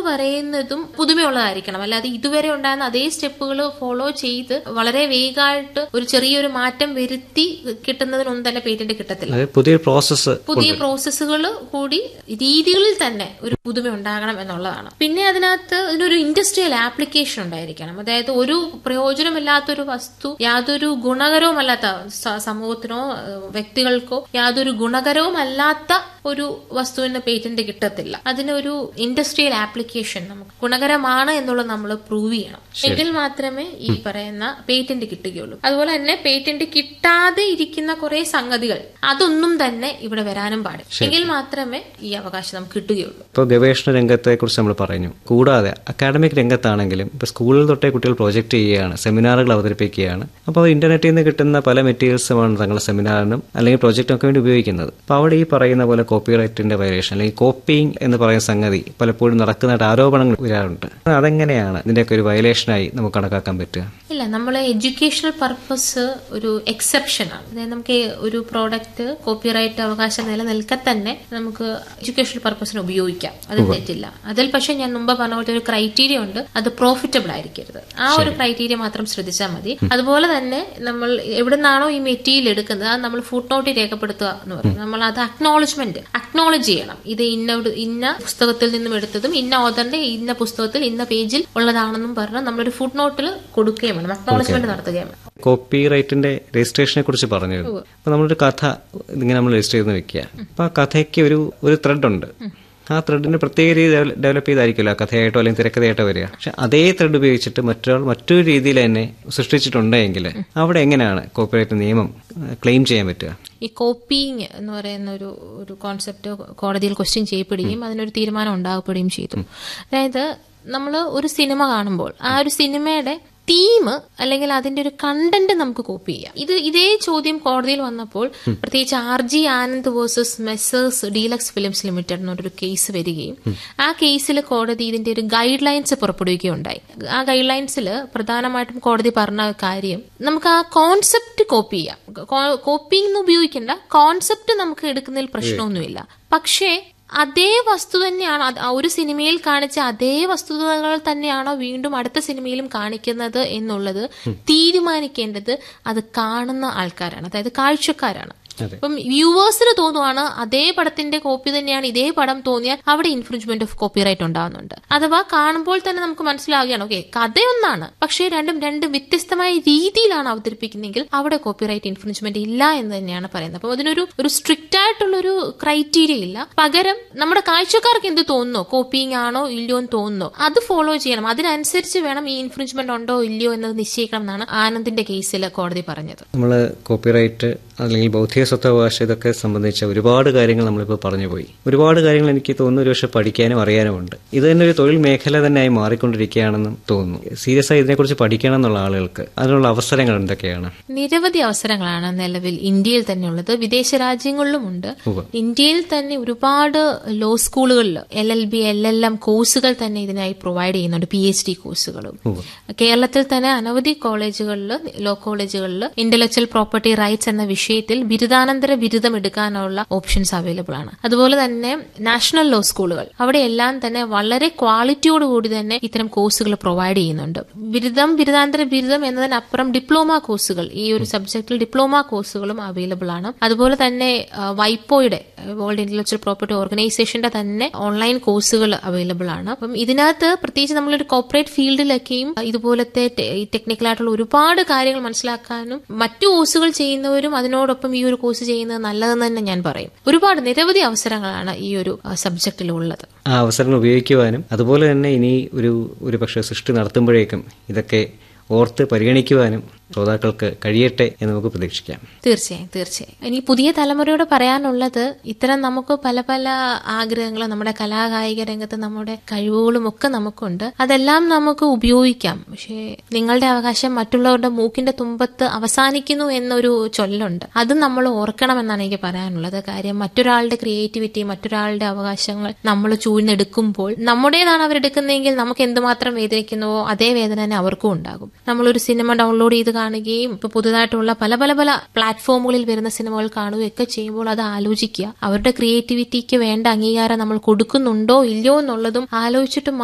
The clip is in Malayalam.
പറയുന്നതും പുതുമയുള്ളതായിരിക്കണം അല്ലാതെ ഇതുവരെ ഉണ്ടായിരുന്ന അതേ സ്റ്റെപ്പുകൾ ഫോളോ ചെയ്ത് വളരെ വേഗമായിട്ട് ഒരു ചെറിയൊരു മാറ്റം വരുത്തി കിട്ടുന്നതിനൊന്നും തന്നെ പേറ്റന്റ് കിട്ടത്തില്ല അതായത് പുതിയൊരു പ്രോസസ്സ് പുതിയ പ്രോസസ്സുകൾ കൂടി രീതികളിൽ തന്നെ ഒരു പുതുമ ഉണ്ടാകണം എന്നുള്ളതാണ് പിന്നെ അതിനകത്ത് ഇതിനൊരു ഇൻഡസ്ട്രിയൽ ആപ്ലിക്കേഷൻ ഉണ്ടായിരിക്കണം അതായത് ഒരു പ്രയോജനമില്ലാത്തൊരു വസ്തു യാതൊരു ഗുണകരവുമല്ലാത്ത സ- സമൂഹത്തിനോ ഏഹ്, വ്യക്തികൾക്കോ യാതൊരു ഗുണകരവുമല്ലാത്ത ഒരു വസ്തുവിന് പേറ്റന്റ് കിട്ടത്തില്ല അതിനൊരു ഇൻഡസ്ട്രിയൽ ആപ്ലിക്കേഷൻ നമുക്ക് ഗുണകരമാണ് എന്നുള്ളത് നമ്മൾ പ്രൂവ് ചെയ്യണം എങ്കിൽ മാത്രമേ ഈ പറയുന്ന പേറ്റന്റ് കിട്ടുകയുള്ളൂ അതുപോലെ തന്നെ പേറ്റന്റ് കിട്ടാതെ ഇരിക്കുന്ന കുറെ സംഗതികൾ അതൊന്നും തന്നെ ഇവിടെ വരാനും പാടില്ല എങ്കിൽ മാത്രമേ ഈ അവകാശം നമുക്ക് കിട്ടുകയുള്ളൂ ഇപ്പോൾ ഗവേഷണ രംഗത്തെ കുറിച്ച് നമ്മൾ പറഞ്ഞു കൂടാതെ അക്കാഡമിക് രംഗത്താണെങ്കിലും ഇപ്പോൾ സ്കൂളിൽ തൊട്ടേ കുട്ടികൾ പ്രോജക്റ്റ് ചെയ്യുകയാണ് സെമിനാറുകൾ അവതരിപ്പിക്കുകയാണ് അപ്പോൾ ഇന്റർനെറ്റിൽ നിന്ന് കിട്ടുന്ന പല മെറ്റീരിയൽസുമാണ് തങ്ങളുടെ സെമിനാറിനും അല്ലെങ്കിൽ പ്രോജക്റ്റിനൊക്കെ വേണ്ടി ഉപയോഗിക്കുന്നത് അപ്പോൾ അവിടെ ഈ പറയുന്ന പോലെ കോപ്പിറൈറ്റിന്റെ വയലേഷൻ അല്ലെങ്കിൽ കോപ്പിയിങ് എന്ന് പറയുന്ന സംഗതി പലപ്പോഴും നടക്കുന്നതായിട്ട് ആരോപണങ്ങൾ വരാറുണ്ട് അതെങ്ങനെയാണ് ഇതിന്റെയൊക്കെ ഒരു വയലേഷനായി നമുക്ക് കണക്കാക്കാൻ പറ്റുക ഇല്ല നമ്മൾ എഡ്യൂക്കേഷണൽ പർപ്പസ് ഒരു എക്സെപ്ഷൻ ആണ് അതായത് നമുക്ക് ഒരു പ്രോഡക്റ്റ് കോപ്പിറൈറ്റ് അവകാശം നിലനിൽക്കെ തന്നെ നമുക്ക് എഡ്യൂക്കേഷണൽ പർപ്പസിന് ഉപയോഗിക്കാം അത് തെറ്റില്ല അതിൽ പക്ഷെ ഞാൻ മുമ്പ് പറഞ്ഞ പോലത്തെ ഒരു ക്രൈറ്റീരിയ ഉണ്ട് അത് പ്രോഫിറ്റബിൾ ആയിരിക്കരുത് ആ ഒരു ക്രൈറ്റീരിയ മാത്രം ശ്രദ്ധിച്ചാൽ മതി അതുപോലെ തന്നെ നമ്മൾ എവിടുന്നാണോ ഈ മെറ്റീരിയൽ എടുക്കുന്നത് അത് നമ്മൾ ഫുഡ് നോട്ടിൽ രേഖപ്പെടുത്തുക എന്ന് പറയും നമ്മൾ അത് അക്നോളജ്മെന്റ് അക്നോളജ് ചെയ്യണം ഇത് ഇന്ന ഒരു- ഇന്ന പുസ്തകത്തിൽ നിന്നും എടുത്തതും ഇന്ന ഓതറിന്റെ ഇന്ന പുസ്തകത്തിൽ ഇന്ന പേജിൽ ഉള്ളതാണെന്നും പറഞ്ഞ് നമ്മളൊരു ഫുഡ് നോട്ടിൽ കൊടുക്കുകയും വേണം അക്നോളജ്മെന്റ് നടത്തുകയും വേണം കോപ്പി റൈറ്റിന്റെ രജിസ്ട്രേഷനെ കുറിച്ച് പറഞ്ഞിരുന്നു അപ്പൊ നമ്മളൊരു കഥ ഇങ്ങനെ നമ്മൾ രജിസ്റ്റർ ചെയ്ത് വെക്കുക അപ്പൊ ആ കഥയ്ക്ക് ഒരു ഒരു ത്രെഡ് ഉണ്ട് ആ ത്രെഡിന് പ്രത്യേക രീതി ഡെവലപ്പ് ചെയ്തായിരിക്കുമല്ലോ ആ കഥയായിട്ടോ അല്ലെങ്കിൽ തിരക്കഥയായിട്ടോ വരിക പക്ഷെ അതേ ത്രെഡ് ഉപയോഗിച്ചിട്ട് മറ്റൊരാൾ മറ്റൊരു രീതിയിൽ തന്നെ സൃഷ്ടിച്ചിട്ടുണ്ടെങ്കിൽ അവിടെ എങ്ങനെയാണ് കോപ്പിറൈറ്റ് നിയമം ക്ലെയിം ചെയ്യാൻ പറ്റുക ഈ കോപ്പിങ് എന്ന് പറയുന്ന ഒരു ഒരു കോൺസെപ്റ്റ് കോടതിയിൽ ക്വസ്റ്റ്യൻ ചെയ്യപ്പെടുകയും അതിനൊരു തീരുമാനം ഉണ്ടാകപ്പെടുകയും ചെയ്തു അതായത് നമ്മൾ ഒരു സിനിമ കാണുമ്പോൾ ആ ഒരു സിനിമയുടെ തീം അല്ലെങ്കിൽ അതിന്റെ ഒരു കണ്ടന്റ് നമുക്ക് കോപ്പി ചെയ്യാം ഇത് ഇതേ ചോദ്യം കോടതിയിൽ വന്നപ്പോൾ പ്രത്യേകിച്ച് R G Anand versus messrs deluxe films limited എന്നൊരു കേസ് വരികയും ആ കേസിൽ കോടതി ഇതിന്റെ ഒരു ഗൈഡ് ലൈൻസ് പുറപ്പെടുവിക്കുകയുണ്ടായി ആ ഗൈഡ് ലൈൻസിൽ പ്രധാനമായിട്ടും കോടതി പറഞ്ഞ കാര്യം നമുക്ക് ആ കോൺസെപ്റ്റ് കോപ്പി ചെയ്യാം കോപ്പിംഗ് എന്ന് ഉപയോഗിക്കേണ്ട കോൺസെപ്റ്റ് നമുക്ക് എടുക്കുന്നതിൽ പ്രശ്നമൊന്നുമില്ല പക്ഷേ അതേ വസ്തു തന്നെയാണ് അത് ആ ഒരു സിനിമയിൽ കാണിച്ച അതേ വസ്തുതകൾ തന്നെയാണോ വീണ്ടും അടുത്ത സിനിമയിലും കാണിക്കുന്നത് എന്നുള്ളത് തീരുമാനിക്കേണ്ടത് അത് കാണുന്ന ആൾക്കാരാണ് അതായത് കാഴ്ചക്കാരാണ് അതെ. അപ്പം വ്യൂവേഴ്സിന് തോന്നുവാണ് അതേ പടത്തിന്റെ കോപ്പി തന്നെയാണ് ഇതേ പടം തോന്നിയാൽ അവിടെ ഇൻഫ്രിഞ്ച്മെന്റ് ഓഫ് കോപ്പിറൈറ്റ് ഉണ്ടാകുന്നുണ്ട് അഥവാ കാണുമ്പോൾ തന്നെ നമുക്ക് മനസ്സിലാവുകയാണ് ഓക്കെ കഥയൊന്നാണ് പക്ഷേ രണ്ടും രണ്ട് വ്യത്യസ്തമായ രീതിയിലാണ് അവതരിപ്പിക്കുന്നതെങ്കിൽ അവിടെ കോപ്പിറൈറ്റ് ഇൻഫ്രിഞ്ച്മെന്റ് ഇല്ല എന്ന് തന്നെയാണ് പറയുന്നത് അപ്പം അതിനൊരു ഒരു സ്ട്രിക്റ്റ് ആയിട്ടുള്ള ഒരു ക്രൈറ്റീരിയ ഇല്ല പകരം നമ്മുടെ കാഴ്ചക്കാർക്ക് എന്ത് തോന്നുന്നോ കോപ്പിങ് ആണോ ഇല്ലയോ എന്ന് തോന്നുന്നോ അത് ഫോളോ ചെയ്യണം അതിനനുസരിച്ച് വേണം ഈ ഇൻഫ്രിഞ്ച്മെന്റ് ഉണ്ടോ ഇല്ലയോ എന്നത് നിശ്ചയിക്കണം എന്നാണ് ആനന്ദിന്റെ കേസിൽ കോടതി പറഞ്ഞത് നമ്മൾ കോപ്പിറൈറ്റ് അല്ലെങ്കിൽ ബൗദ്ധിക സ്വത്തവകാശം ഇതൊക്കെ സംബന്ധിച്ച ഒരുപാട് കാര്യങ്ങൾ നമ്മളിപ്പോൾ പറഞ്ഞു പോയി ഒരുപാട് കാര്യങ്ങൾ എനിക്ക് തോന്നുന്നു ഒരു പക്ഷേ പഠിക്കാനും അറിയാനുമുണ്ട് ഇത് തന്നെ ഒരു തൊഴിൽ മേഖല തന്നെയായി മാറിക്കൊണ്ടിരിക്കുകയാണെന്നും തോന്നുന്നു സീരിയസ് ആയി ഇതിനെക്കുറിച്ച് പഠിക്കണം എന്നുള്ള ആളുകൾക്ക് അതിനുള്ള അവസരങ്ങൾ എന്തൊക്കെയാണ് നിരവധി അവസരങ്ങളാണ് നിലവിൽ ഇന്ത്യയിൽ തന്നെ ഉള്ളത് വിദേശ രാജ്യങ്ങളിലുമുണ്ട് ഉവ്വ്. ഇന്ത്യയിൽ തന്നെ ഒരുപാട് ലോ സ്കൂളുകളിൽ L L B L L M കോഴ്സുകൾ തന്നെ ഇതിനായി പ്രൊവൈഡ് ചെയ്യുന്നുണ്ട് പി എച്ച് ഡി കോഴ്സുകളും ഉവ്വ്. കേരളത്തിൽ തന്നെ അനവധി കോളേജുകളിൽ ലോ കോളേജുകളിൽ ഇന്റലക്ച്വൽ പ്രോപ്പർട്ടി റൈറ്റ്സ് എന്ന വിഷയത്തിൽ ബിരുദാനന്തര ബിരുദം എടുക്കാനുള്ള ഓപ്ഷൻസ് അവൈലബിൾ ആണ് അതുപോലെ തന്നെ നാഷണൽ ലോ സ്കൂളുകൾ അവിടെയെല്ലാം തന്നെ വളരെ ക്വാളിറ്റിയോടുകൂടി തന്നെ ഇത്തരം കോഴ്സുകൾ പ്രൊവൈഡ് ചെയ്യുന്നുണ്ട് ബിരുദം ബിരുദാന്തര ബിരുദം എന്നതിനപ്പുറം ഡിപ്ലോമ കോഴ്സുകൾ ഈ ഒരു സബ്ജക്റ്റിൽ ഡിപ്ലോമ കോഴ്സുകളും അവൈലബിൾ ആണ് അതുപോലെ തന്നെ ആ, വൈപ്പോയുടെ വേൾഡ് ഇന്റലക്ച്വൽ പ്രോപ്പർട്ടി ഓർഗനൈസേഷന്റെ തന്നെ ഓൺലൈൻ കോഴ്സുകൾ അവൈലബിൾ ആണ് അപ്പം ഇതിനകത്ത് പ്രത്യേകിച്ച് നമ്മളൊരു കോർപ്പറേറ്റ് ഫീൽഡിലൊക്കെയും ഇതുപോലത്തെ ടെക്നിക്കൽ ആയിട്ടുള്ള ഒരുപാട് കാര്യങ്ങൾ മനസ്സിലാക്കാനും മറ്റു കോഴ്സുകൾ ചെയ്യുന്നവരും അതിനോടൊപ്പം ഈ ഒരു കോഴ്സ് ചെയ്യുന്നത് നല്ലതെന്ന് തന്നെ ഞാൻ പറയും ഒരുപാട് നിരവധി അവസരങ്ങളാണ് ഈ ഒരു സബ്ജക്റ്റിൽ ഉള്ളത് ആ അവസരങ്ങൾ ഉപയോഗിക്കുവാനും അതുപോലെ തന്നെ ഇനി ഒരു ഒരു പക്ഷേ സൃഷ്ടി നടത്തുമ്പോഴേക്കും ഇതൊക്കെ ഓർത്ത് പരിഗണിക്കുവാനും ശ്രോതാക്കൾക്ക് കഴിയട്ടെ എന്ന് നമുക്ക് പ്രതീക്ഷിക്കാം തീർച്ചയായും തീർച്ചയായും ഇനി പുതിയ തലമുറയോട് പറയാനുള്ളത് ഇത്തരം നമുക്ക് പല പല ആഗ്രഹങ്ങളും നമ്മുടെ കലാകായിക രംഗത്ത് നമ്മുടെ കഴിവുകളും ഒക്കെ നമുക്കുണ്ട് അതെല്ലാം നമുക്ക് ഉപയോഗിക്കാം പക്ഷേ നിങ്ങളുടെ അവകാശം മറ്റുള്ളവരുടെ മൂക്കിന്റെ തുമ്പത്ത് അവസാനിക്കുന്നു എന്നൊരു ചൊല്ലുണ്ട് അത് നമ്മൾ ഓർക്കണമെന്നാണ് എനിക്ക് പറയാനുള്ളത് കാര്യം മറ്റൊരാളുടെ ക്രിയേറ്റിവിറ്റി മറ്റൊരാളുടെ അവകാശങ്ങൾ നമ്മൾ ചൂഴ്ന്നെടുക്കുമ്പോൾ നമ്മുടേതാണ് അവരെടുക്കുന്നതെങ്കിൽ നമുക്ക് എന്തുമാത്രം വേദനിക്കുന്നുവോ അതേ വേദന തന്നെ അവർക്കും ഉണ്ടാകും നമ്മളൊരു സിനിമ ഡൗൺലോഡ് ചെയ്ത് കാണുകയും ഇപ്പൊ പുതുതായിട്ടുള്ള പല പല പല പ്ലാറ്റ്ഫോമുകളിൽ വരുന്ന സിനിമകൾ കാണുകയൊക്കെ ചെയ്യുമ്പോൾ അത് ആലോചിക്കുക അവരുടെ ക്രിയേറ്റിവിറ്റിക്ക് വേണ്ട അംഗീകാരം നമ്മൾ കൊടുക്കുന്നുണ്ടോ ഇല്ലയോ എന്നുള്ളതും ആലോചിച്ചിട്ട്